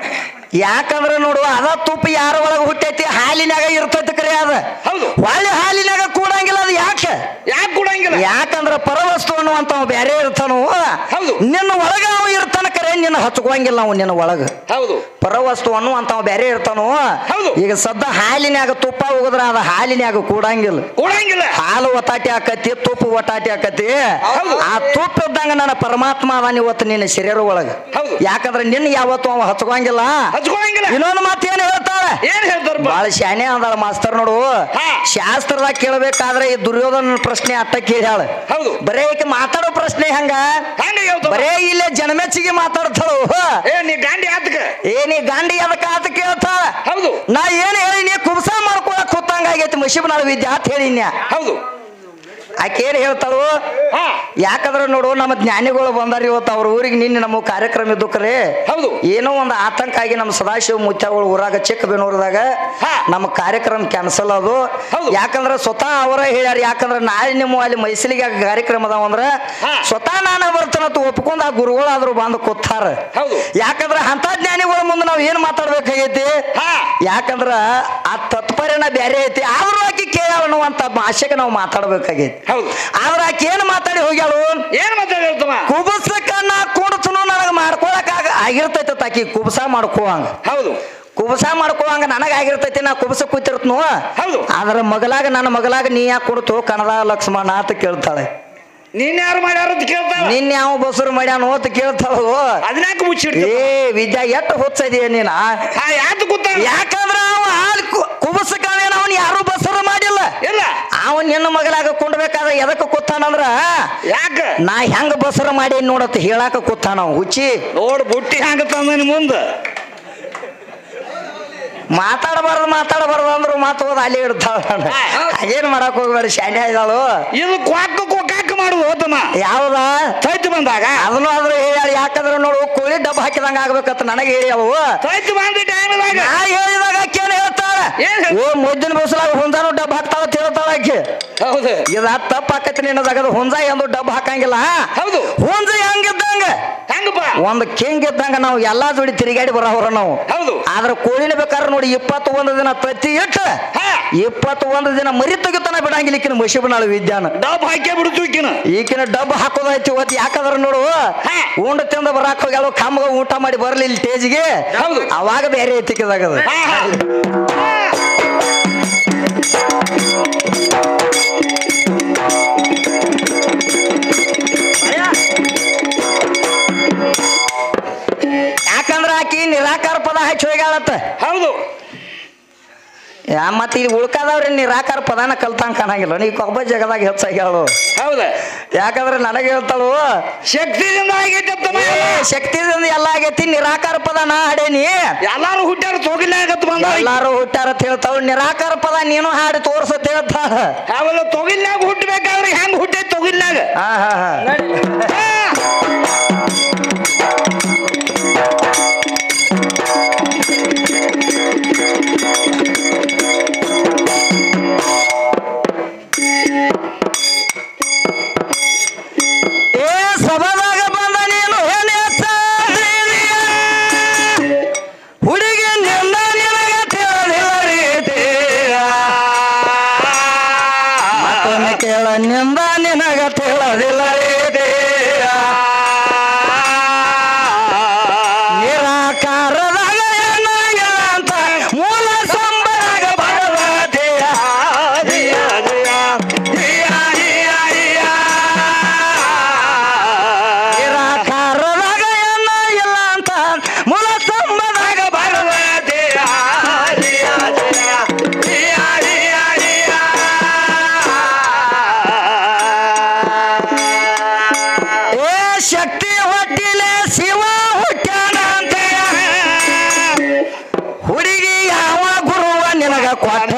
ಯಾಕಂದ್ರ ನೋಡು ಅದ ತುಪ್ಪ ಯಾರ ಒಳಗ ಹುಟ್ಟೈತಿ ಹಾಲಿನಾಗ ಇರ್ತೈತಿ ಕರೆ ಅದ ಹೌದು ಹೊಳ್ಳಿ ಹಾಲಿನಾಗ ಕೂಡಂಗಿಲ್ಲ ಅದು ಯಾಕೆ ಯಾಕೆ ಕೊಡಂಗಿಲ್ಲ ಯಾಕಂದ್ರ ಪರವಸ್ತು ಅನ್ನುವಂತ ಬೇರೆ ಇರ್ತಾನು ಹೌದು. ನಿನ್ನ ಒಳಗ ಅವ ಇರ್ತಾನ ಕರೆ ನಿನ್ನ ಹಚ್ಕೋಂಗಿಲ್ಲ ಅವ ನಿನ್ನ ಒಳಗ ಹೌದು ಪರವಸ್ತು ಅನ್ನುವಂತವ ಬೇರೆ ಇರ್ತಾನು ಹೌದು. ಈಗ ಸದ್ದ ಹಾಲಿನ್ಯಾಗ ತುಪ್ಪ ಹೋಗದ್ರ ಅದ ಹಾಲಿನ್ಯಾಗ ಕೂಡಂಗಿಲ್ಲ ಕೊಡಂಗಿಲ್ಲ ಹಾಲು ಒಟಾಟಿ ಆಕತಿ ತುಪ್ಪ ಒಟಾಟಿ ಆಕತಿ ಹೌದು. ಆ ತುಪ್ಪ ಇದ್ದಂಗ ನನ್ನ ಪರಮಾತ್ಮ ಅದಾನ ಇವತ್ತು ನಿನ್ನ ಶರೀರ ಒಳಗ ಹೌದು. ಯಾಕಂದ್ರೆ ನಿನ್ನ ಯಾವತ್ತು ಅವ ಹಚ್ಕೋಂಗಿಲ್ಲ ಹಚ್ಕೊಳಂಗಿಲ್ಲ ಇನ್ನೊಂದು ಮಾತು ಏನು ಹೇಳ್ತಾಳ ಏನ್ ಹೇಳ್ತಾರಪ್ಪ ಬಾಳ ಶಾನೆ ಅಂದಾಳ ಮಾಸ್ತರ್ ನೋಡು ಹಾ. ಶಾಸ್ತ್ರದಾಗ ಕೇಳಬೇಕಾದ್ರೆ ಈ ದುರ್ಯೋಧನ ಪ್ರಶ್ನೆ ಅಟ್ಟ ಕೇಳ್ಯಾಳ ಹೌದು ಬರೇ ಈಕೆ ಮಾತಾಡೋ ಪ್ರಶ್ನೆ ಹಂಗ ಹಂಗ ಹೇಳ್ತಾರ ಬರೇ ಇಲ್ಲೇ ಜನಮೆಚ್ಚಿಗೆ ಮಾತಾಡ್ತಾಳು ಏ ನೀ ಗಾಂಡಿ ಆತಕ ಏನಿ ಗಾಂಡಿ ಅದಕ್ಕ ಆತ ಕೇಳ್ತಾಳ ಹೌದು ನಾ ಏನ್ ಹೇಳಿನಿ ಕುಬ್ಸ ಮಾಡ್ಕೊಳಕ್ ಕೂತಂಗ ಆಗೈತಿ ಮಶಿಬನಾಳ ವಿದ್ಯೆ ಅಂತ ಹೇಳಿನ್ಯ ಹೌದು ಆಕೆ ಏನ್ ಹೇಳ್ತಾಳು ಹಾ ಯಾಕಂದ್ರೆ ನೋಡು ನಮ್ಮ ಜ್ಞಾನಿಗಳು ಬಂದಾರ ಇವತ್ತು ಅವ್ರ ಊರಿಗೆ ನಿನ್ನೆ ನಮ್ಮ ಕಾರ್ಯಕ್ರಮ ಇದ್ದು ಕರೆ ಹೌದು ಏನೋ ಒಂದು ಆತಂಕ ಆಗಿ ನಮ್ಮ ಸದಾಶಿವ ಮುತ್ಯಗಳು ಊರಾಗ ಚಿಕ್ಕಬೇನೂರದಾಗ ಹಾ. ನಮ್ಮ ಕಾರ್ಯಕ್ರಮ ಕ್ಯಾನ್ಸಲ್ ಅದು ಹೌದು. ಯಾಕಂದ್ರೆ ಸ್ವತಃ ಅವರ ಹೇಳ್ಯಾರ ಯಾಕಂದ್ರೆ ನಾಳೆ ನಿಮ್ಮ ಅಲ್ಲಿ ಮೈಸೂರಿಗೆ ಕಾರ್ಯಕ್ರಮ ಅದಾವ ಅಂದ್ರ ಹಾ. ಸ್ವತಃ ನಾನು ಬರ್ತಾನಂತ ಒಪ್ಕೊಂಡ್ ಆ ಗುರುಗಳಾದ್ರು ಬಂದು ಕೂತಾರ ಹೌದು. ಯಾಕಂದ್ರೆ ಅಂತ ಜ್ಞಾನಿಗಳ ಮುಂದೆ ನಾವು ಏನ್ ಮಾತಾಡ್ಬೇಕಾಗೈತಿ ಹಾ ಯಾಕಂದ್ರ ಆ ತತ್ಪರ್ಯನ ಬೇರೆ ಐತಿ ಆದ್ರೂ ಆಕಿ ಕೇಳ ಅನ್ನುವಂತ ಭಾಷೆಗೆ ನಾವು ಮಾತಾಡ್ಬೇಕಾಗೈತಿ ಹೌದು ಆದ್ರ ಆಕಿ ಏನ್ ಮಾತಾಡಿ ಹೋಗ್ಯಾಳು ಏನ್ ಮಾತಾಡ ಹೇಳ್ತಮ್ಮ ಕುಬಸಕ್ಕ ನಾ ಕುಡ್ತನು ನನಗೆ ಮಾಡ್ಕೊಳಕ್ ಆಗ ಆಗಿರ್ತೈತೆ ತಾಕಿ ಕುಬಸ ಮಾಡ್ಕೋವಂಗ ಹೌದು ಕುಬಸ ಮಾಡ್ಕೋವಂಗ ನನಗ ಆಗಿರ್ತೈತಿ ನಾ ಕುಬಸ ಕೂತಿರ್ತನು ಹೌದು. ಆದ್ರ ಮಗಲಾಗ ನನ್ನ ಮಗಲಾಗ ನೀ ಯಾಕೆ ಕೊಡ್ತು ಕನ್ನಡ ಲಕ್ಷ್ಮಣ ಅಂತ ಕೇಳ್ತಾಳೆ ನೀನ್ ಯಾರು ಮಾಡ್ಯಾರ ಅಂತ ಕೇಳ್ತಾಳ ನಿನ್ ಯಾವ ಬಸರು ಮಾಡ್ಯಾನು ಅಂತ ಕೇಳ್ತಾಳು ಅದನ್ಯಾಕ ಮುಚ್ಚಿಡ್ತಿ ಏ ವಿದ್ಯಾ ಎಷ್ಟು ಹುಚ್ಚದಿಯ ನೀನ ಹಾ ಯಾತು ಕೂತಾಳ ಯಾಕಂದ್ರ ಅವ ಹಾಲು ಕುಬಸಕ್ಕವೇನ ಅವನ್ ಯಾರು ಬಸರು ಮಾಡಿಲ್ಲ ಇಲ್ಲ ಅವನ್ ನಿನ್ನ ಮಗಲಾಗ ಕುಂಡ್ಬೇಕಾದ್ರೆ ಎದಕ್ಕೆ ಕೂತಾನಂದ್ರ ಯಾಕ ನಾ ಹೆಂಗ ಬಸರು ಮಾಡಿ ನೋಡತ್ ಹೇಳಾಕ ಕೂತಾನ ಅವ ಹುಚ್ಚಿ ನೋಡ್ ಬುಟ್ಟಿ ಹಂಗ ತಂದ ಮುಂದ ಮಾತಾಡಬಾರ್ದು ಮಾತಾಡಬಾರ್ದು ಅಂದ್ರು ಮಾತು ಹೋದ ಅಲ್ಲಿ ಇಡ್ತಾಳ ಏನ್ ಮಾಡಕ್ ಹೋಗ್ಬೇಡ ಶಾನೆ ಇದ್ದಾಳು ಇದು ಕ್ವಾಕ್ ಕೊಕ್ಕಾಕ ಮಾಡುದು ಹೋತಮ್ಮ ಯಾವ್ದ ಸೈತ್ ಬಂದಾಗ ಅದನ್ನು ಆದ್ರೂ ಹೇಳಿ ಯಾಕಂದ್ರೆ ನೋಡು ಕೋಳಿ ಡಬ್ಬ ಹಾಕಿದಂಗ ಆಗ್ಬೇಕಂತ ನನಗೆ ಹೇಳಿ ಅವು ಸೈತ್ ಬಂದ ಟೈಮ್ದಾಗ ನಾ ಹೇಳಿದಾಗ ಆಕೇನ್ ಹೇಳ್ತಾಳ ಏನ್ ಹೇಳ್- ಓ ಮುದ್ದಿನ ಬಸ್ಲಾಗ ಹುಂಜಾನು ಡಬ್ಬ ಹಾಕ್ತಾಳ ಅಂತ ಹೇಳ್ತಾಳ ಆಕಿ ಹೌದು ಇದ ತಪ್ಪ ಆಕತಿ ನಿನ್ನದಾಗ ಹುಂಜ ಎಂದು ಡಬ್ಬ ಹಾಕಂಗಿಲ್ಲ ಹೌದು ಹುಂಜ ಹೆಂಗಿದ್ದಂಗ ಹೆಂಗಪ್ಪ ಒಂದ್ ಕಿಂಗ್ ಇದ್ದಂಗ ನಾವು ಎಲ್ಲಾ ಜೋಡಿ ತಿರುಗಾಡಿ ಬರೋವ್ರ ನಾವು ಹೌದು ಆದ್ರ ಕೋಳಿನ ಬೇಕಾದ್ರೆ ನೋಡಿ ಇಪ್ಪತ್ತು ಒಂದು ದಿನ ತತ್ತಿ ಇಟ್ಟು ಹಾ ಇಪ್ಪತ್ತು ಒಂದು ದಿನ ಮರಿ ತೆಗಿತಾನ ಬಿಡಂಗಿಲ್ಲ ಈಕಿನ ಮಶಿಬನಾಳ ವಿದ್ಯಾನ ಡಬ್ ಹಾಕೇ ಬಿಡ್ತು ಈಕಿನ ಈಕಿನ ಡಬ್ಬ ಹಾಕೋದೈತಿ ಇವತ್ತು ಯಾಕಂದ್ರೆ ನೋಡು ಹಾ. ಉಂಡ ತಿಂದ ಬರಾಕ್ ಹೋಗ್ಯಾಳು ಕಮ್ಮಗ ಊಟ ಮಾಡಿ ಬರ್ಲಿ ಇಲ್ಲಿ ಟೇಜ್ಗೆ ಹೌದು. ಅವಾಗ ಬೇರೆ ಐತಿಕದಾಗ ಅದು ಹಾ, ಹಾ. ಯಾಕಂದ್ರ ಆಕಿ ನಿರಾಕಾರ ಪದ ಹಚ್ಚಿ ಹೋಗ್ಯಾಳತ್ತ ಹೌದು ಯಾ ಮತ್ತೆ ಇಲ್ಲಿ ಉಳ್ಕಾದವ್ರಿ ನಿರಾಕಾರ ಪದಾನ ಕಲ್ತಂಗ ಕಾಣಂಗಿಲ್ಲ ನೀ ಕೊಬ್ಬ ಜಗದಾಗ ಹೆಚ್ಚಾಗ್ಯಾಳು ಹೌದ ಯಾಕಂದ್ರೆ ನನಗೆ ಹೇಳ್ತಾಳು ಶಕ್ತಿದಿಂದ ಆಗೈತೆ ತಮ್ಮ ಏ, ಶಕ್ತಿದಿಂದ ಎಲ್ಲ ಆಗೈತಿ ನಿರಾಕಾರ ಪದ ನಾ ಹಾಡೇನಿ ಎಲ್ಲಾರು ಹುಟ್ಟಾರ ತೊಗಿಲಾಗತ್ ಬಂದ ಎಲ್ಲಾರು ಹುಟ್ಟಾರ ಅಂತ ಹೇಳ್ತಾಳು ನಿರಾಕಾರ ಪದ ನೀನು ಹಾಡಿ ತೋರ್ಸತ್ ಹೇಳ್ತಾಳ ಅವೆಲ್ಲ ತೊಗಿಲ್ನಾಗ ಹುಟ್ಟಬೇಕಾದ್ರೆ ಹೆಂಗ್ ಹುಟ್ಟೈತಿ ತೊಗಿಲ್ನಾಗ ಹಾ ಹಾ ಹಾ ಹಾ. ಏ ಸಭದಾಗ ಬಂದ ನೀನು ಏನ್ ಹೆಚ್ಚಾದ್ರಿಯ? ಹುಡುಗಿ ನಿಂದ ನಿನಗ ತಿಳಿದಿಲ್ಲ ರೀತಿಯ. ಮತ್ತೊಮ್ಮೆ ಕೇಳ ನಿಂದ ನಿನಗ ತಿಳಿದಿಲ್ಲ ರೀತಿಯ. ನಿರಾಕಾರದಾಗ ಏನಾಗಿಲ್ಲ ಅಂತ ಮೂಲ ಸಂಬರಾಗ ಬರಲಾದೆಯ. ದಿಯ, ದಿಯ, ದಿಯ, ದಿಯ, ದಿಯ. ನಿರಾಕಾರದಾಗ ಏನಾಗಿಲ್ಲ ಅಂತ ಮೂಲ ಸಂಬರಾಗ ಬರಲಾದೆಯ. ದಿಯ, ದಿಯ, ದಿಯ, ದಿಯ, ದಿಯ.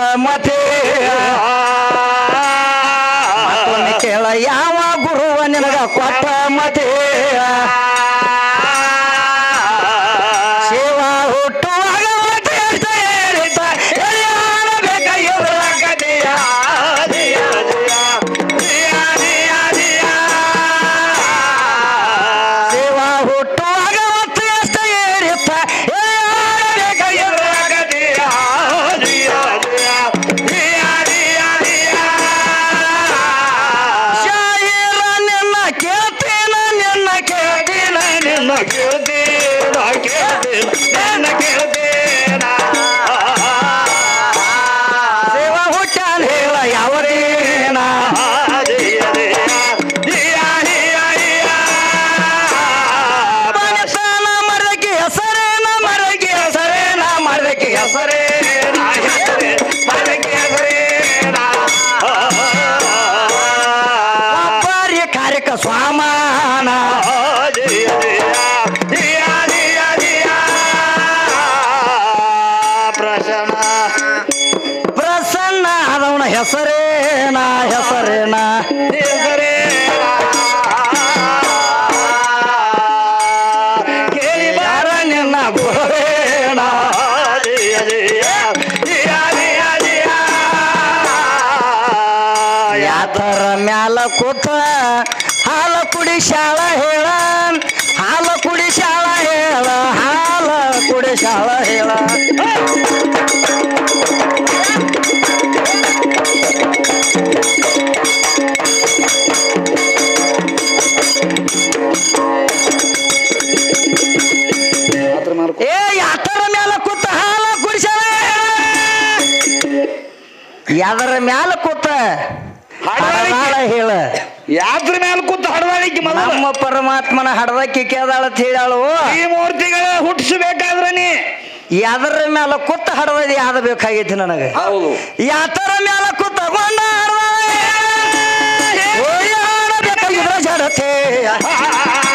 ಮತೆ ಮತ್ತೊಮ್ಮೆ ಕೇಳ ಯಾವ ಗುರುವ ನಿನಗ ಕೊಟ್ಟ ಮತೆ ಶಿವ ಹುಟ್ಟುವಾಗ ಮತೆ ಅಂತ ಹೇಳಿದ ಎಳೆಯಾಡಬೇಕ ಇವರ ಕಥೆಯ. ದಿಯ, ದಿಯ, ದಿಯ, ದಿಯ, ದಿಯ. ಶಿವ ಹುಟ್ಟುವಾಗ ಮತ್ತೆ ಎಷ್ಟ ಏರಿತ್ತ ಎಳೆಯಾಡಬೇಕ ಇವರ ಕಥೆಯ. ದಿಯ, ದಿಯ, ದಿಯ, ದಿಯ, ದಿಯ. ಶಾಹಿರ ನಿನ್ನ ಕೇಳ್ತೀನ ನಿನ್ನ ಕೇಳ್ತೀನ ನಿನ್ನ ಕೇಳ್ತೀನ ಕೇಳ್ತೀನ ನಿನ್ನ ಕೇಳ್ತೀನ ಸೇವ ಹುಟ್ಟಾನ ಹೇಳ ಯಾವರೇನ ಮನಸ್ಸನ ಮರಕ್ಕೆ ಹೆಸರೇನ ಮರಕ್ಕೆ ಹೆಸರೇನ ಮರಕ್ಕೆ ಹೆಸರೇನ ಹೆಸರೇ ಮರಕ್ಕೆ ಹೆಸರೇನ ಒಬ್ಬರಿ ಕಾರ್ಯಕ ಸ್ವಾಮಾನ ಪ್ರಸನ್ನ ಪ್ರಸನ್ನ ಅದವನ ಹೆಸರೇನ ಹೆಸರೇನ ಹೆಸರೇನ ಕೇಳಿ ಬಾರ ನಿನ್ನ ಗುರುವೇಣ ಯಾತರ ಮ್ಯಾಲ ಕೂತ ಹಾಲ ಕುಡಿ ಶಾಳ ಹೇಳ ಹಾಲ ಕುಡಿ ಶಾಳ ಹೇಳ ಹಾಲ ಕುಡಿ ಶಾಳ ಹೇಳ ಏ ಯಾತರ ಮ್ಯಾಲ ಕೂತ ಹಾಲ ಕುಡಿ ಶಾಳ ಯಾದರ ಮ್ಯಾಲ ಕೂತ ಹಾಡ ಹೇಳ ಯಾತ್ರ ಮೇಲೆ ಕೂತು ಹಡದಾಳಿಕೆ ಮೊದಲು ನಮ್ಮ ಪರಮಾತ್ಮನ ಹಡದಕ್ಕೆ ಕೇದಾಳ ಹೇಳಾಳು ಈ ಮೂರ್ತಿಗಳ ಹುಟ್ಟಿಸ್ಬೇಕಾದ್ರ ನೀ ಯಾದರ ಮ್ಯಾಲ ಕೂತ ಹಡದ ಯಾದ ಬೇಕಾಗೈತಿ ನನಗೆ ಹೌದು ಯಾತರ ಮ್ಯಾಲ ಕೂತ ಗೊಂಡ ಜಡತೆ